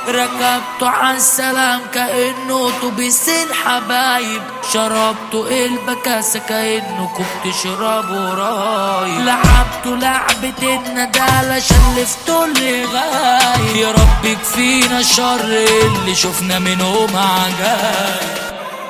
ركبته عالسلام كأنه اتوبيسين حبايب شربته البكاسة كأنه كنت تشربه رايب لعبته لعبة الندالة شلفته اللي غايب يا رب يكفينا الشر اللي شفنا منهم عجايب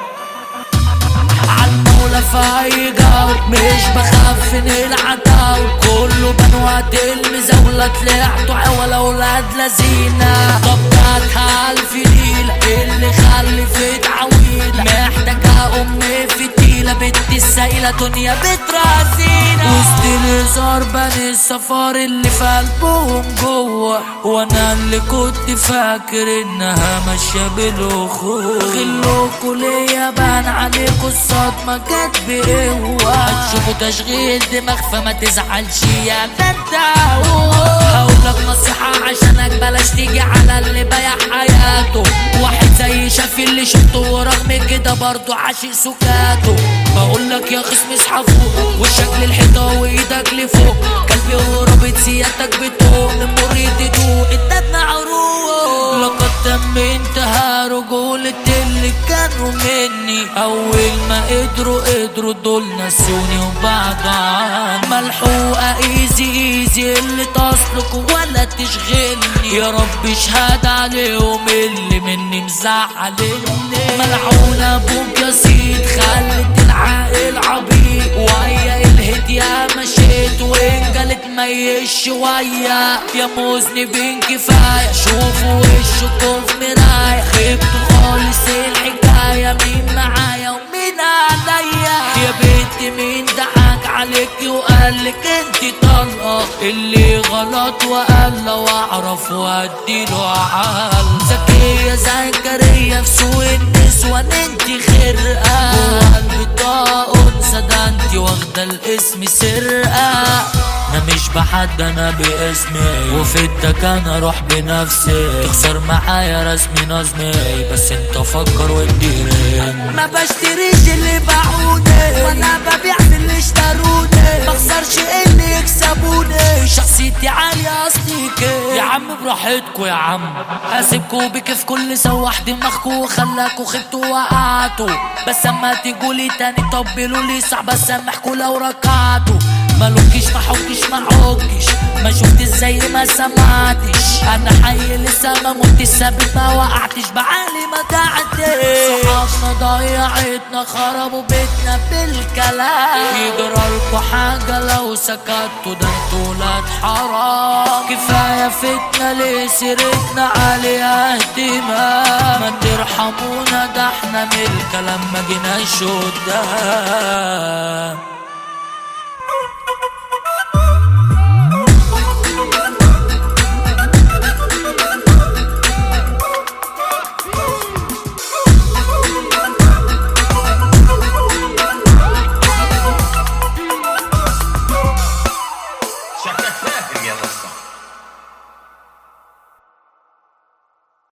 عالمولى فايقة مش بخاف من العداو كله بنوات المزاولة طلعتوا عوال اولاد لذينة طبقاتها الف ليلة اللي خلفت عويلة محتاجة امي فتيلة بنت السايلة دنيا بترازينا وسط الهزار بني السفار اللي في قلبهم جوه وانا اللي كنت فاكر انها ماشية بالاخوة خلوكوا ليا بان عليكوا الصدمة جت بقوة هتشوفوا تشغيل دماغ فما تزعلش يا فتاوة هقولك نصيحة عشانك بلاش تيجي على اللي بايع حياته واحد زي شافي اللي شفته ورغم كده برضه عاشق سكاته بقولك يا خصم اصحى فوق وشك للحيطة وايدك لفوق قلبي ورابط سيادتك بتوق المريد تدوق انت معروف لقد تم انتهى رجولة اللي كانوا مني اول ما قدروا قدروا دول نسوني وبعد عن ملحوقة ايزي ايزي اللي تصلك ولا تشغلني يا رب اشهد عليهم اللي مني مزعلني ملعونة ابوك يا سيد خلت العاقل عبيط ويا الهدية مشيت وان قالت ميت شوية يا مذنبين كفاية شوفوا وشكوا في مراية خبتوا خالص الحكاية مين معايا ومين عليا يا بنت مين ضحك عليك وقالك انت طلقة اللي غلط وقال لو اعرف واديله عال ذكية زكريا في سوق النسوان انت خرقة وقلبي طاق انثى ده انت واخدة الاسم سرقة انا مش بحد انا باسمي وفدك انا اروح بنفسي تخسر معايا رسمي نظمي بس انت فكر واديري ما بشتريش اللي باعوني وانا ببيع في اللي اشتروني بخسرش اللي يكسبوني شخصيتي عالية اصلي كده يا عم براحتكوا يا عم هسيبكوا بكيف كل سواح دماغكوا وخلاكوا خبتوا وقعتوا بس اما تيجولي تاني طبلوا لي صعب اسامحكوا لو ركعتوا مالوكيش ما حكش ما عكش ما شفت زي ما سمعتش انا حي لسه ما متش ثابت ما وقعتش بعالي ما تعديش صحابنا ضيعتنا خربوا بيتنا بالكلام يجرالكوا حاجة لو سكتوا ده انتوا ولاد حرام كفاية فتنة ليه سيرتنا عليها اهتمام ما ترحمونا ده احنا من الكلام ما جيناش قدام